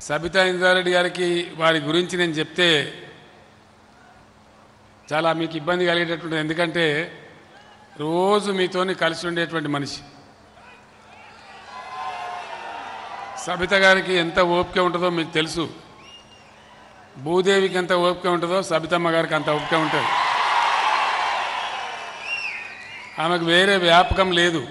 సబితా ఇంద్రారెడ్డి గారికి వారి గురించి నేను చెప్తే చాలా మీకు ఇబ్బంది కలిగేటటువంటి ఎందుకంటే రోజు మీతోని కలిసి ఉండేటువంటి మనిషి సబిత గారికి ఎంత ఓపిక ఉంటుందో మీకు తెలుసు భూదేవికి ఎంత ఓపిక ఉంటుందో సబితమ్మ గారికి అంత ఓపిక ఉంటుంది ఆమెకు వేరే వ్యాపకం లేదు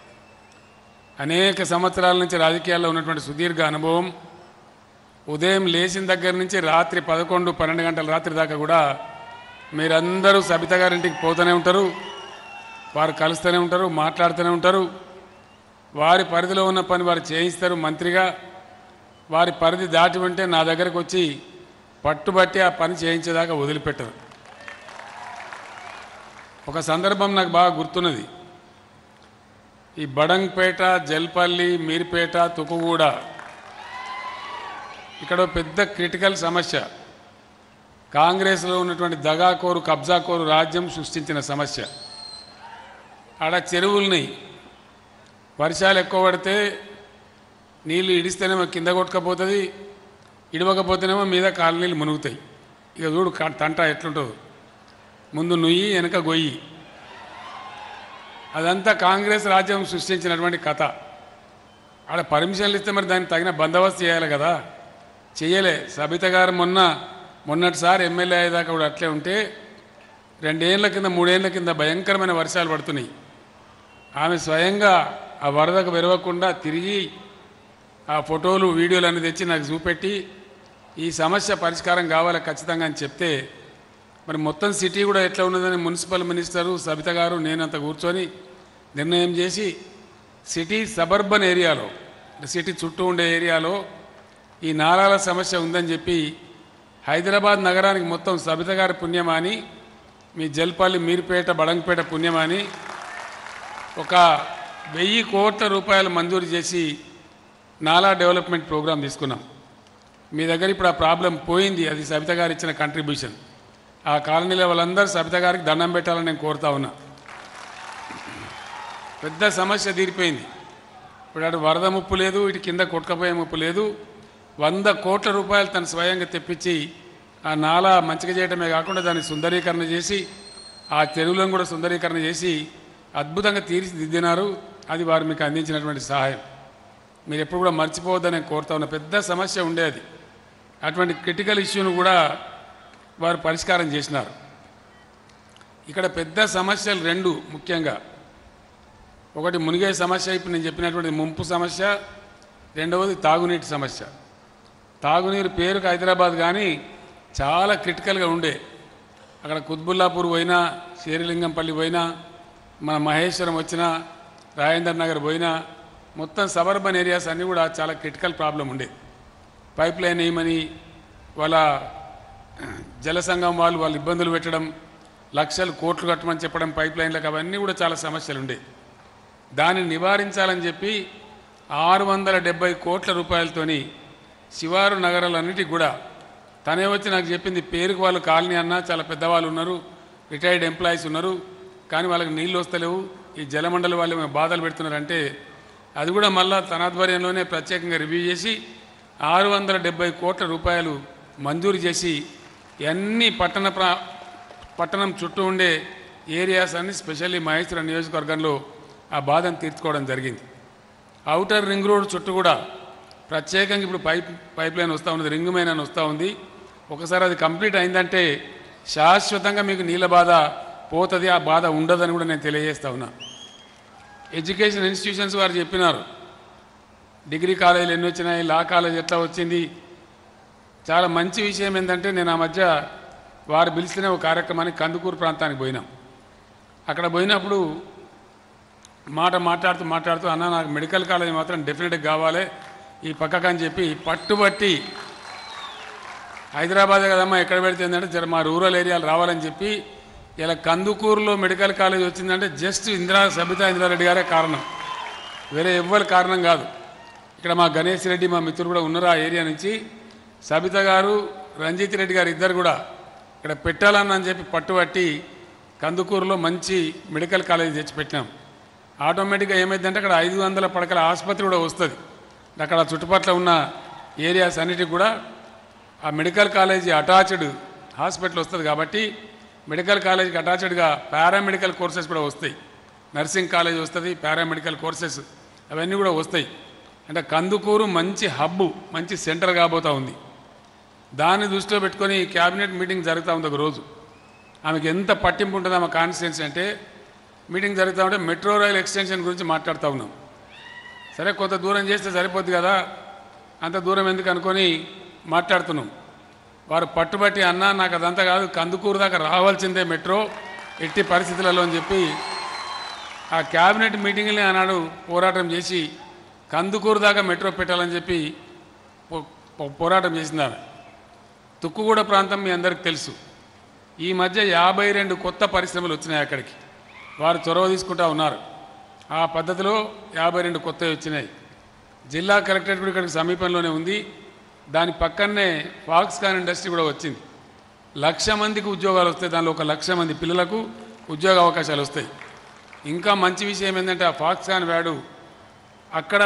అనేక సంవత్సరాల నుంచి రాజకీయాల్లో ఉన్నటువంటి సుదీర్ఘ అనుభవం ఉదయం లేచిన దగ్గర నుంచి రాత్రి పదకొండు పన్నెండు గంటల రాత్రి దాకా కూడా మీరందరూ సబిత గారింటికి పోతూనే ఉంటారు వారు కలుస్తూనే ఉంటారు మాట్లాడుతూనే ఉంటారు వారి పరిధిలో ఉన్న పని వారు చేయిస్తారు మంత్రిగా వారి పరిధి దాటి ఉంటే నా దగ్గరకు వచ్చి పట్టుబట్టి ఆ పని చేయించేదాకా వదిలిపెట్టరు ఒక సందర్భం నాకు బాగా గుర్తున్నది ఈ బడంగ్పేట జల్పల్లి మీర్పేట తుకుగూడ ఇక్కడ ఓ పెద్ద క్రిటికల్ సమస్య కాంగ్రెస్లో ఉన్నటువంటి దగాకోరు కబ్జాకోరు రాజ్యం సృష్టించిన సమస్య ఆడ చెరువుల్ని వర్షాలు ఎక్కువ పడితే నీళ్ళు ఇడిస్తేనేమో కింద కొట్టుకపోతుంది ఇడవకపోతేనేమో మీద కాలనీళ్ళు మునుగుతాయి ఇక చూడు కా- తంట ఎట్లుంటుందో ముందు నుయ్యి వెనక గొయ్యి అదంతా కాంగ్రెస్ రాజ్యం సృష్టించినటువంటి కథ ఆడ పర్మిషన్లు ఇస్తే మరి దానికి తగిన బందోబస్తు చేయాలి కదా చేయలే సబిత గారు మొన్న మొన్నటిసారి ఎమ్మెల్యే అయ్యేదాకా కూడా అట్లే ఉంటే రెండేళ్ల కింద మూడేళ్ల కింద భయంకరమైన వర్షాలు పడుతున్నాయి ఆమె స్వయంగా ఆ వరదకు వెరవకుండా తిరిగి ఆ ఫోటోలు వీడియోలు అన్ని తెచ్చి నాకు చూపెట్టి ఈ సమస్య పరిష్కారం కావాలి ఖచ్చితంగా అని చెప్తే మరి మొత్తం సిటీ కూడా ఎట్లా ఉన్నదని మున్సిపల్ మినిస్టరు సబిత గారు నేనంత కూర్చొని నిర్ణయం చేసి సిటీ సబర్బన్ ఏరియాలో అంటే సిటీ చుట్టూ ఉండే ఏరియాలో ఈ నాలాల సమస్య ఉందని చెప్పి హైదరాబాద్ నగరానికి మొత్తం సబిత గారి పుణ్యమాని మీ జల్పల్లి మీర్పేట బడంగపేట పుణ్యమాని ఒక వెయ్యి కోట్ల రూపాయలు మంజూరు చేసి నాలా డెవలప్మెంట్ ప్రోగ్రాం తీసుకున్నాం మీ దగ్గర ఇప్పుడు ఆ ప్రాబ్లం పోయింది అది సబిత గారు ఇచ్చిన కంట్రిబ్యూషన్ ఆ కాలనీలో వాళ్ళందరూ సబిత గారికి దండం పెట్టాలని నేను కోరుతా ఉన్నా పెద్ద సమస్య తీరిపోయింది ఇప్పుడు అటు వరద ముప్పు లేదు ఇటు కింద కొట్టుకపోయే ముప్పు లేదు వంద కోట్ల రూపాయలు తను స్వయంగా తెప్పించి ఆ నాలా మంచిగా చేయడమే కాకుండా దాన్ని సుందరీకరణ చేసి ఆ చెరువులను కూడా సుందరీకరణ చేసి అద్భుతంగా తీర్చిదిద్దినారు అది వారు మీకు అందించినటువంటి సహాయం మీరు ఎప్పుడు కూడా మర్చిపోవద్దని నేను కోరుతా ఉన్నా పెద్ద సమస్య ఉండేది అటువంటి క్రిటికల్ ఇష్యూను కూడా వారు పరిష్కారం చేసినారు ఇక్కడ పెద్ద సమస్యలు రెండు ముఖ్యంగా ఒకటి మునిగే సమస్య ఇప్పుడు నేను చెప్పినటువంటి ముంపు సమస్య రెండవది తాగునీటి సమస్య తాగునీరు పేరుకు హైదరాబాద్ కానీ చాలా క్రిటికల్గా ఉండే అక్కడ కుత్బుల్లాపూర్ పోయినా శేరిలింగంపల్లి పోయినా మన మహేశ్వరం వచ్చినా రాజేందర్ నగర్ పోయినా మొత్తం సబర్బన్ ఏరియాస్ అన్నీ కూడా చాలా క్రిటికల్ ప్రాబ్లం ఉండే పైప్ లైన్ వేయమని వాళ్ళ జల సంఘం వాళ్ళు వాళ్ళు ఇబ్బందులు పెట్టడం లక్షలు కోట్లు కట్టమని చెప్పడం పైప్ లైన్లకు అవన్నీ కూడా చాలా సమస్యలు ఉండే దాన్ని నివారించాలని చెప్పి ఆరు వందల డెబ్బై కోట్ల రూపాయలతోని శివారు నగరాలన్నిటికి కూడా తనే వచ్చి నాకు చెప్పింది పేరుకు వాళ్ళు కాలనీ అన్నా చాలా పెద్దవాళ్ళు ఉన్నారు రిటైర్డ్ ఎంప్లాయీస్ ఉన్నారు కానీ వాళ్ళకి నీళ్ళు వస్తలేవు ఈ జలమండలి వాళ్ళు ఏమైనా బాధలు పెడుతున్నారంటే అది కూడా మళ్ళా తన ఆధ్వర్యంలోనే ప్రత్యేకంగా రివ్యూ చేసి ఆరు వందల డెబ్బై కోట్ల రూపాయలు మంజూరు చేసి అన్ని పట్టణ ప్రా పట్టణం చుట్టూ ఉండే ఏరియాస్ అన్ని స్పెషల్లీ మహేశ్వర నియోజకవర్గంలో ఆ బాధను తీర్చుకోవడం జరిగింది అవుటర్ రింగ్ రోడ్ చుట్టూ కూడా ప్రత్యేకంగా ఇప్పుడు పైప్ పైప్ లైన్ వస్తూ ఉంది రింగ్ మెయిన్ అని వస్తూ ఉంది ఒకసారి అది కంప్లీట్ అయిందంటే శాశ్వతంగా మీకు నీళ్ళ బాధ పోతుంది ఆ బాధ ఉండదని కూడా నేను తెలియజేస్తా ఉన్నా ఎడ్యుకేషన్ ఇన్స్టిట్యూషన్స్ వారు చెప్పినారు డిగ్రీ కాలేజీలు ఎన్ని వచ్చినాయి లా కాలేజ్ ఎట్లా వచ్చింది చాలా మంచి విషయం ఏంటంటే నేను ఆ మధ్య వారు పిలిస్తేనే ఒక కార్యక్రమానికి కందుకూరు ప్రాంతానికి పోయినాం అక్కడ పోయినప్పుడు మాట మాట్లాడుతూ మాట్లాడుతూ అన్న నాకు మెడికల్ కాలేజ్ మాత్రం డెఫినెట్గా కావాలి ఈ పక్కకు అని చెప్పి పట్టుబట్టి హైదరాబాద్ కదమ్మా ఎక్కడ పెడితే ఏంటంటే జర మా రూరల్ ఏరియాలు రావాలని చెప్పి ఇలా కందుకూరులో మెడికల్ కాలేజ్ వచ్చిందంటే జస్ట్ ఇందిరా సబితా ఇందిరారెడ్డి గారే కారణం వేరే ఎవ్వరి కారణం కాదు ఇక్కడ మా గణేష్ రెడ్డి మా మిత్రుడు కూడా ఉన్నారు ఆ ఏరియా నుంచి సబిత గారు రంజిత్ రెడ్డి గారు ఇద్దరు కూడా ఇక్కడ పెట్టాలని అని చెప్పి పట్టుబట్టి కందుకూరులో మంచి మెడికల్ కాలేజ్ తెచ్చిపెట్టినాం ఆటోమేటిక్గా ఏమైందంటే అక్కడ ఐదు వందల పడకల ఆసుపత్రి కూడా వస్తుంది అక్కడ చుట్టుపక్కల ఉన్న ఏరియాస్ అన్నిటికి కూడా ఆ మెడికల్ కాలేజీ అటాచ్డ్ హాస్పిటల్ వస్తుంది కాబట్టి మెడికల్ కాలేజీకి అటాచ్డ్గా పారామెడికల్ కోర్సెస్ కూడా వస్తాయి నర్సింగ్ కాలేజ్ వస్తుంది పారామెడికల్ కోర్సెస్ అవన్నీ కూడా వస్తాయి అంటే కందుకూరు మంచి హబ్బు మంచి సెంటర్ కాబోతా ఉంది దాన్ని దృష్టిలో పెట్టుకొని క్యాబినెట్ మీటింగ్ జరుగుతూ ఉంది ఒక రోజు ఆమెకి ఎంత పట్టింపు ఉంటుందో ఆమె కాన్స్టిట్యున్సీ అంటే మీటింగ్ జరుగుతూ ఉంటే మెట్రో రైల్ ఎక్స్టెన్షన్ గురించి మాట్లాడుతూ ఉన్నాం సరే కొంత దూరం చేస్తే సరిపోద్ది కదా అంత దూరం ఎందుకు అనుకొని మాట్లాడుతున్నాం వారు పట్టుబట్టి అన్న నాకు అదంతా కాదు కందుకూరు దాకా రావాల్సిందే మెట్రో ఎట్టి పరిస్థితులలో అని చెప్పి ఆ క్యాబినెట్ మీటింగ్ని ఆనాడు పోరాటం చేసి కందుకూరు దాకా మెట్రో పెట్టాలని చెప్పి పో- పో- పోరాటం చేసింది ఆమె తుక్కుగూడ ప్రాంతం మీ అందరికి తెలుసు ఈ మధ్య యాభై రెండు కొత్త పరిశ్రమలు వచ్చినాయి అక్కడికి వారు చొరవ తీసుకుంటా ఉన్నారు ఆ పద్ధతిలో యాభై రెండు కొత్తవి వచ్చినాయి జిల్లా కలెక్టరేట్ కూడా ఇక్కడికి సమీపంలోనే ఉంది దాని పక్కనే ఫాక్స్కాన్ ఇండస్ట్రీ కూడా వచ్చింది లక్ష మందికి ఉద్యోగాలు వస్తాయి దానిలో ఒక లక్ష మంది పిల్లలకు ఉద్యోగ అవకాశాలు వస్తాయి ఇంకా మంచి విషయం ఏంటంటే ఆ ఫాక్స్కాన్ వ్యాడు అక్కడ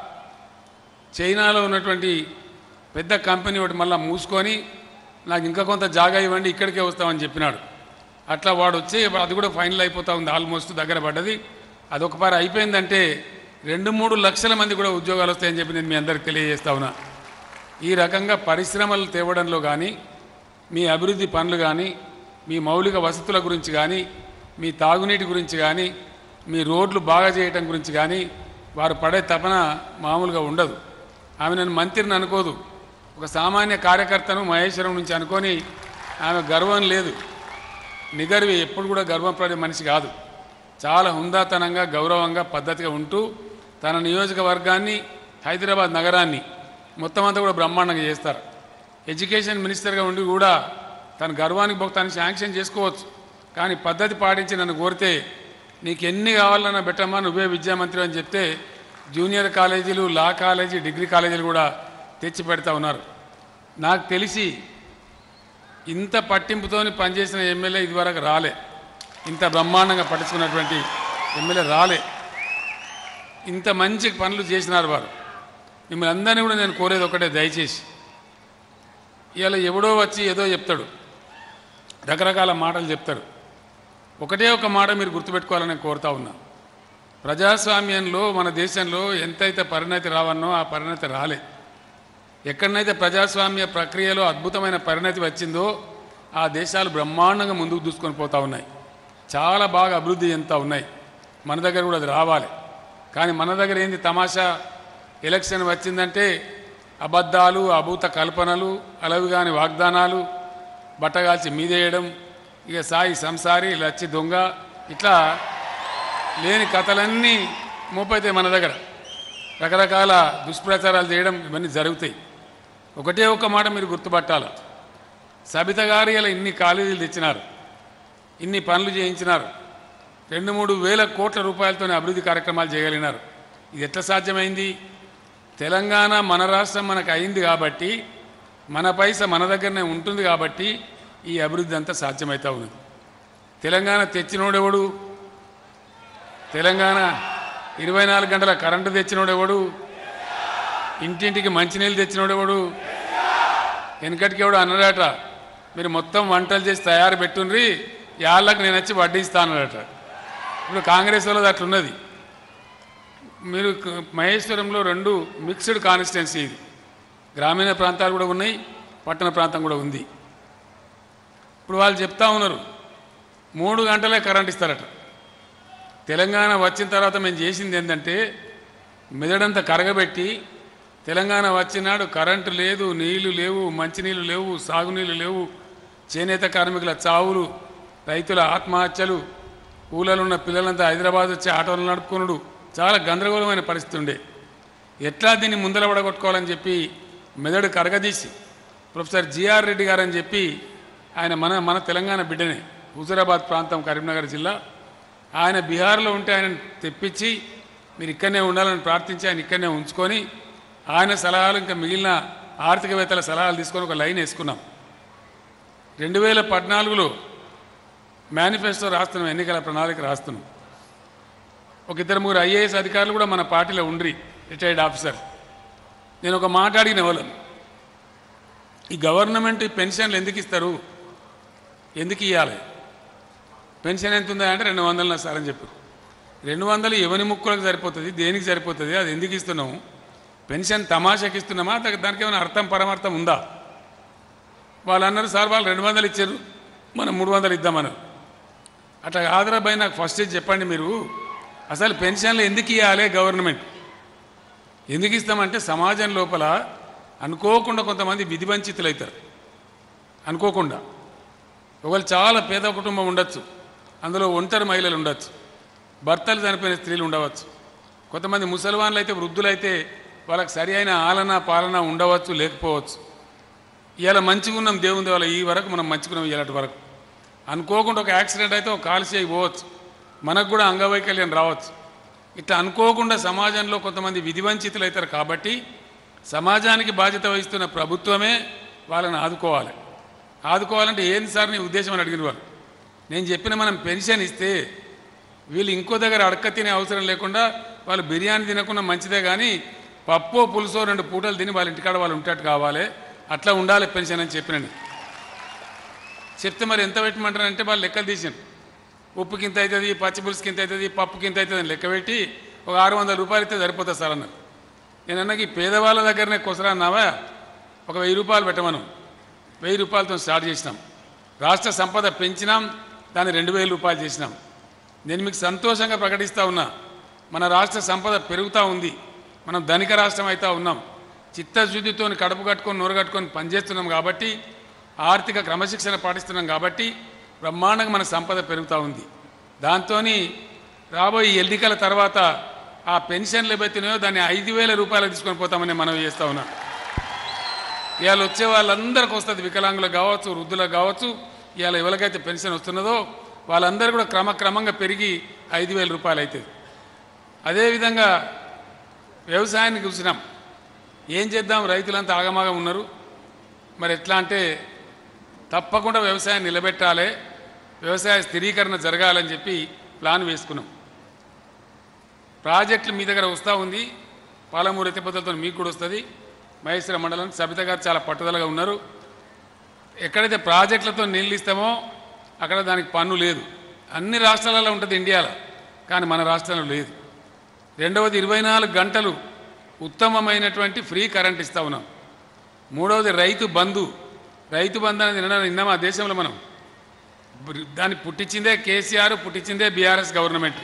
చైనాలో ఉన్నటువంటి పెద్ద కంపెనీ ఒకటి మళ్ళీ మూసుకొని నాకు ఇంకా కొంత జాగా ఇవ్వండి ఇక్కడికే వస్తామని చెప్పినాడు అట్లా వాడు వచ్చి అది కూడా ఫైనల్ అయిపోతా ఉంది ఆల్మోస్ట్ దగ్గర పడ్డది అదొక పారి అయిపోయిందంటే రెండు మూడు లక్షల మంది కూడా ఉద్యోగాలు వస్తాయని చెప్పి నేను మీ అందరికి తెలియజేస్తా ఉన్నా ఈ రకంగా పరిశ్రమలు తేవడంలో కానీ మీ అభివృద్ధి పనులు కానీ మీ మౌలిక వసతుల గురించి కానీ మీ తాగునీటి గురించి కానీ మీ రోడ్లు బాగా చేయటం గురించి కానీ వారు పడే తపన మామూలుగా ఉండదు ఆమె నన్ను మంత్రిని అనుకోదు ఒక సామాన్య కార్యకర్తను మహేశ్వరం నుంచి అనుకొని ఆమె గర్వం లేదు నిగర్వి ఎప్పుడు కూడా గర్వపడే మనిషి కాదు చాలా హుందాతనంగా గౌరవంగా పద్ధతిగా ఉంటూ తన నియోజకవర్గాన్ని హైదరాబాద్ నగరాన్ని మొత్తం అంతా కూడా బ్రహ్మాండంగా చేస్తారు ఎడ్యుకేషన్ మినిస్టర్గా ఉండి కూడా తన గర్వానికి భక్తానికి శాంక్షన్ చేసుకోవచ్చు కానీ పద్ధతి పాటించి నన్ను కోరితే నీకు ఎన్ని కావాలన్నా పెట్టమ్మా నువ్వే విద్యామంత్రి అని చెప్తే జూనియర్ కాలేజీలు లా కాలేజీ డిగ్రీ కాలేజీలు కూడా తెచ్చి పెడతా ఉన్నారు నాకు తెలిసి ఇంత పట్టింపుతోని పనిచేసిన ఎమ్మెల్యే ఇదివరకు రాలే ఇంత బ్రహ్మాండంగా పట్టించుకున్నటువంటి ఎమ్మెల్యే రాలే ఇంత మంచి పనులు చేసినారు వారు మిమ్మల్ని అందరినీ కూడా నేను కోరేది ఒకటే దయచేసి ఇవాళ ఎవడో వచ్చి ఏదో చెప్తాడు రకరకాల మాటలు చెప్తారు ఒకటే ఒక మాట మీరు గుర్తుపెట్టుకోవాలని నేను కోరుతా ఉన్నా ప్రజాస్వామ్యంలో మన దేశంలో ఎంతైతే పరిణతి రావన్నో ఆ పరిణతి రాలే ఎక్కడనైతే ప్రజాస్వామ్య ప్రక్రియలో అద్భుతమైన పరిణతి వచ్చిందో ఆ దేశాలు బ్రహ్మాండంగా ముందుకు దూసుకొని పోతా ఉన్నాయి చాలా బాగా అభివృద్ధి చెందుతూ ఉన్నాయి మన దగ్గర కూడా అది రావాలి కానీ మన దగ్గర ఏంది తమాషా ఎలక్షన్ వచ్చిందంటే అబద్ధాలు అభూత కల్పనలు అలవిగాని వాగ్దానాలు బట్టగాల్చి మీదేయడం ఇక సాయి సంసారి లచ్చి దొంగ ఇట్లా లేని కథలన్నీ మోపైతాయి మన దగ్గర రకరకాల దుష్ప్రచారాలు చేయడం ఇవన్నీ జరుగుతాయి ఒకటే ఒక మాట మీరు గుర్తుపట్టాలి సబిత గారు ఇలా ఇన్ని కాలేజీలు తెచ్చినారు ఇన్ని పనులు చేయించినారు రెండు మూడు వేల కోట్ల రూపాయలతోనే అభివృద్ధి కార్యక్రమాలు చేయగలిగినారు ఇది ఎట్లా సాధ్యమైంది తెలంగాణ మన రాష్ట్రం మనకు అయింది కాబట్టి మన పైస మన దగ్గరనే ఉంటుంది కాబట్టి ఈ అభివృద్ధి అంతా సాధ్యమవుతా ఉన్నది తెలంగాణ తెచ్చినోడెవడు తెలంగాణ ఇరవై నాలుగు గంటల కరెంటు తెచ్చినోడెవడు ఇంటింటికి మంచినీళ్ళు తెచ్చినోడెవడు వెనకటికి ఎవడు అన్నాడట మీరు మొత్తం వంటలు చేసి తయారు పెట్టుండ్రి యాళ్ళకు నేను వచ్చి వడ్డిస్తానడట ఇప్పుడు కాంగ్రెస్ వాళ్ళది అట్లున్నది మీరు క- మహేశ్వరంలో రెండు మిక్స్డ్ కాన్స్టిట్యున్సీ ఇది గ్రామీణ ప్రాంతాలు కూడా ఉన్నాయి పట్టణ ప్రాంతం కూడా ఉంది ఇప్పుడు వాళ్ళు చెప్తా ఉన్నారు మూడు గంటలే కరెంట్ ఇస్తారట తెలంగాణ వచ్చిన తర్వాత మేము చేసింది ఏంటంటే మెదడంతా కరగబెట్టి తెలంగాణ వచ్చినాడు కరెంటు లేదు నీళ్లు లేవు మంచినీళ్ళు లేవు సాగునీళ్ళు లేవు చేనేత కార్మికుల చావులు రైతుల ఆత్మహత్యలు ఊళ్ళలో ఉన్న పిల్లలంతా హైదరాబాద్ వచ్చి ఆటోలు నడుపుకునుడు చాలా గందరగోళమైన పరిస్థితి ఉండే ఎట్లా దీన్ని ముందర పడగొట్టుకోవాలని చెప్పి మెదడు కరగదీసి ప్రొఫెసర్ జిఆర్ రెడ్డి గారు అని చెప్పి ఆయన మన మన తెలంగాణ బిడ్డనే హుజురాబాద్ ప్రాంతం కరీంనగర్ జిల్లా ఆయన బీహార్లో ఉంటే ఆయన తెప్పించి మీరు ఇక్కడనే ఉండాలని ప్రార్థించి ఆయన ఇక్కడనే ఉంచుకొని ఆయన సలహాలు ఇంకా మిగిలిన ఆర్థికవేత్తల సలహాలు తీసుకొని ఒక లైన్ వేసుకున్నాం రెండు వేల పద్నాలుగులో మేనిఫెస్టో రాస్తున్నాం ఎన్నికల ప్రణాళిక రాస్తున్నాం ఒక ఇద్దరు ముగ్గురు ఐఏఎస్ అధికారులు కూడా మన పార్టీలో ఉండ్రి రిటైర్డ్ ఆఫీసర్ నేను ఒక మాట అడిగిన వాళ్ళని ఈ గవర్నమెంట్ ఈ పెన్షన్లు ఎందుకు ఇస్తారు ఎందుకు ఇవ్వాలి పెన్షన్ ఎంత ఉందా అంటే రెండు వందలు సార్ అని చెప్పారు రెండు వందలు ఎవని ముక్కులకు సరిపోతుంది దేనికి సరిపోతుంది అది ఎందుకు ఇస్తున్నాము పెన్షన్ తమాషాకి ఇస్తున్నామా దా- దానికి ఏమైనా అర్థం పరమార్థం ఉందా వాళ్ళు అన్నారు సార్ వాళ్ళు రెండు వందలు ఇచ్చారు మనం మూడు వందలు ఇద్దామన్నారు అట్లా ఆదరాబాయి నాకు ఫస్ట్ చెప్పండి మీరు అసలు పెన్షన్లు ఎందుకు ఇవ్వాలి గవర్నమెంట్ ఎందుకు ఇస్తామంటే సమాజం లోపల అనుకోకుండా కొంతమంది విధి వంచితులు అవుతారు అనుకోకుండా ఒకవేళ చాలా పేద కుటుంబం ఉండొచ్చు అందులో ఒంటరి మహిళలు ఉండొచ్చు భర్తలు చనిపోయిన స్త్రీలు ఉండవచ్చు కొంతమంది ముసల్మాన్లు అయితే వృద్ధులైతే వాళ్ళకి సరి అయిన ఆలన పాలన ఉండవచ్చు లేకపోవచ్చు ఇవాళ మంచిగా ఉన్నాం దేవుని వల్ల ఈ వరకు మనం మంచిగున్నాం ఇలాంటి వరకు అనుకోకుండా ఒక యాక్సిడెంట్ అయితే ఒక కాల్సి అయిపోవచ్చు మనకు కూడా అంగవైకల్యం రావచ్చు ఇట్లా అనుకోకుండా సమాజంలో కొంతమంది విధివంచితులు అవుతారు కాబట్టి సమాజానికి బాధ్యత వహిస్తున్న ప్రభుత్వమే వాళ్ళని ఆదుకోవాలి ఆదుకోవాలంటే ఏంది సార్ నీ ఉద్దేశం అని అడిగిన వాళ్ళు నేను చెప్పిన మనం పెన్షన్ ఇస్తే వీళ్ళు ఇంకో దగ్గర అడక్క తినే అవసరం లేకుండా వాళ్ళు బిర్యానీ తినకుండా మంచిదే కానీ పప్పు పులుసో రెండు పూటలు తిని వాళ్ళ ఇంటికాడ వాళ్ళు ఉంటట్టు కావాలి అట్లా ఉండాలి పెన్షన్ అని చెప్పినండి చెప్తే మరి ఎంత పెట్టమంటారంటే వాళ్ళు లెక్కలు తీసాను ఉప్పుకి ఇంత అవుతుంది పచ్చిపులుసుకి ఇంత అవుతుంది పప్పుకి ఇంత అవుతుంది అని లెక్క పెట్టి ఒక ఆరు వందల రూపాయలు ఇస్తే సరిపోతుంది సార్ అన్నారు నేను అన్నకి పేదవాళ్ళ దగ్గరనే కొసరా అన్నావా ఒక వెయ్యి రూపాయలు పెట్టమను వెయ్యి రూపాయలతో స్టార్ట్ చేసినాం రాష్ట్ర సంపద పెంచినాం దాన్ని రెండు వేల రూపాయలు చేసినాం నేను మీకు సంతోషంగా ప్రకటిస్తూ ఉన్నా మన రాష్ట్ర సంపద పెరుగుతూ ఉంది మనం ధనిక రాష్ట్రం అవుతా ఉన్నాం చిత్తశుద్ధితో కడుపు కట్టుకొని నోరు కట్టుకొని పనిచేస్తున్నాం కాబట్టి ఆర్థిక క్రమశిక్షణ పాటిస్తున్నాం కాబట్టి బ్రహ్మాండంగా మన సంపద పెరుగుతూ ఉంది దాంతో రాబోయే ఎన్నికల తర్వాత ఆ పెన్షన్లు ఏవైతున్నాయో దాన్ని ఐదు వేల రూపాయలు తీసుకొని పోతామని మనం చేస్తూ ఉన్నాం ఇవాళ వచ్చే వాళ్ళందరికీ వస్తుంది వికలాంగులకు కావచ్చు వృద్ధులకు కావచ్చు ఇవాళ ఎవరికైతే పెన్షన్ వస్తున్నదో వాళ్ళందరూ కూడా క్రమక్రమంగా పెరిగి ఐదు వేల రూపాయలు అవుతుంది అదేవిధంగా వ్యవసాయాన్ని చూసినాం ఏం చేద్దాం రైతులంతా ఆగమాగం ఉన్నారు మరి ఎట్లా అంటే తప్పకుండా వ్యవసాయం నిలబెట్టాలి వ్యవసాయ స్థిరీకరణ జరగాలని చెప్పి ప్లాన్ వేసుకున్నాం ప్రాజెక్టులు మీ దగ్గర వస్తూ ఉంది పాలమూరు ఎత్తిపోతలతో మీకు కూడా వస్తుంది మహేశ్వర మండలం సబిత గారు చాలా పట్టుదలగా ఉన్నారు ఎక్కడైతే ప్రాజెక్టులతో నీళ్ళు ఇస్తామో అక్కడ దానికి పన్ను లేదు అన్ని రాష్ట్రాలలో ఉంటుంది ఇండియాలో కానీ మన రాష్ట్రంలో లేదు రెండవది ఇరవై నాలుగు గంటలు ఉత్తమమైనటువంటి ఫ్రీ కరెంట్ ఇస్తా ఉన్నాం మూడవది రైతు బంధు రైతు బంధు అనేది నిన్న నిన్న మా దేశంలో మనం దాన్ని పుట్టించిందే కేసీఆర్ పుట్టించిందే బీఆర్ఎస్ గవర్నమెంట్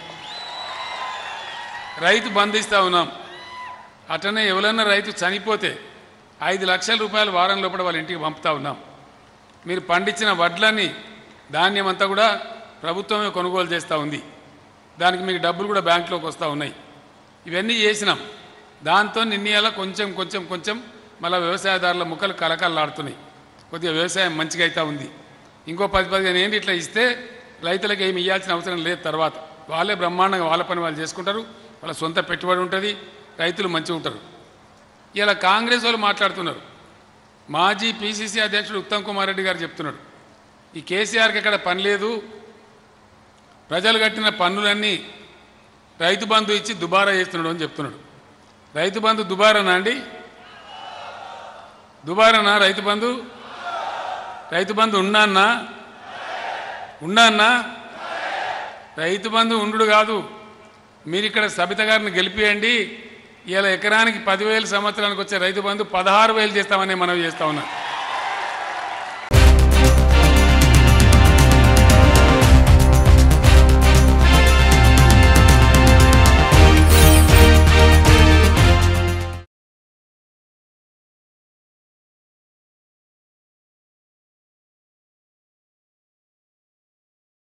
రైతు బంధు ఇస్తా ఉన్నాం అట్లనే ఎవరన్నా రైతు చనిపోతే ఐదు లక్షల రూపాయలు వారం లోపల వాళ్ళ ఇంటికి పంపుతా ఉన్నాం మీరు పండించిన వడ్లని ధాన్యం అంతా కూడా ప్రభుత్వమే కొనుగోలు చేస్తూ ఉంది దానికి మీకు డబ్బులు కూడా బ్యాంకులోకి వస్తూ ఉన్నాయి ఇవన్నీ చేసినాం దాంతో నిన్నయాల కొంచెం కొంచెం కొంచెం మళ్ళీ వ్యవసాయదారుల ముఖాలు కలకలలాడుతున్నాయి కొద్దిగా వ్యవసాయం మంచిగా అవుతా ఉంది ఇంకో పది పదిహేను ఏంటి ఇట్లా ఇస్తే రైతులకు ఏమి ఇవ్వాల్సిన అవసరం లేదు తర్వాత వాళ్ళే బ్రహ్మాండంగా వాళ్ళ పని వాళ్ళు చేసుకుంటారు వాళ్ళ సొంత పెట్టుబడి ఉంటుంది రైతులు మంచిగా ఉంటారు ఇలా కాంగ్రెస్ వాళ్ళు మాట్లాడుతున్నారు మాజీ పిసిసి అధ్యక్షుడు ఉత్తమ్ కుమార్ రెడ్డి గారు చెప్తున్నాడు ఈ కేసీఆర్కి ఎక్కడ పని లేదు ప్రజలు కట్టిన పన్నులన్నీ రైతు బంధు ఇచ్చి దుబారా చేస్తున్నాడు అని చెప్తున్నాడు రైతు బంధు దుబారానా అండి దుబారానా రైతు బంధు రైతు బంధు ఉన్నాన్నా ఉన్నాన్నా రైతు బంధు ఉండు కాదు మీరు ఇక్కడ సబిత గారిని గెలిపియండి ఇలా ఎకరానికి పదివేల సంవత్సరానికి వచ్చే రైతు బంధు పదహారు వేలు చేస్తామని మనం చేస్తా ఉన్నాం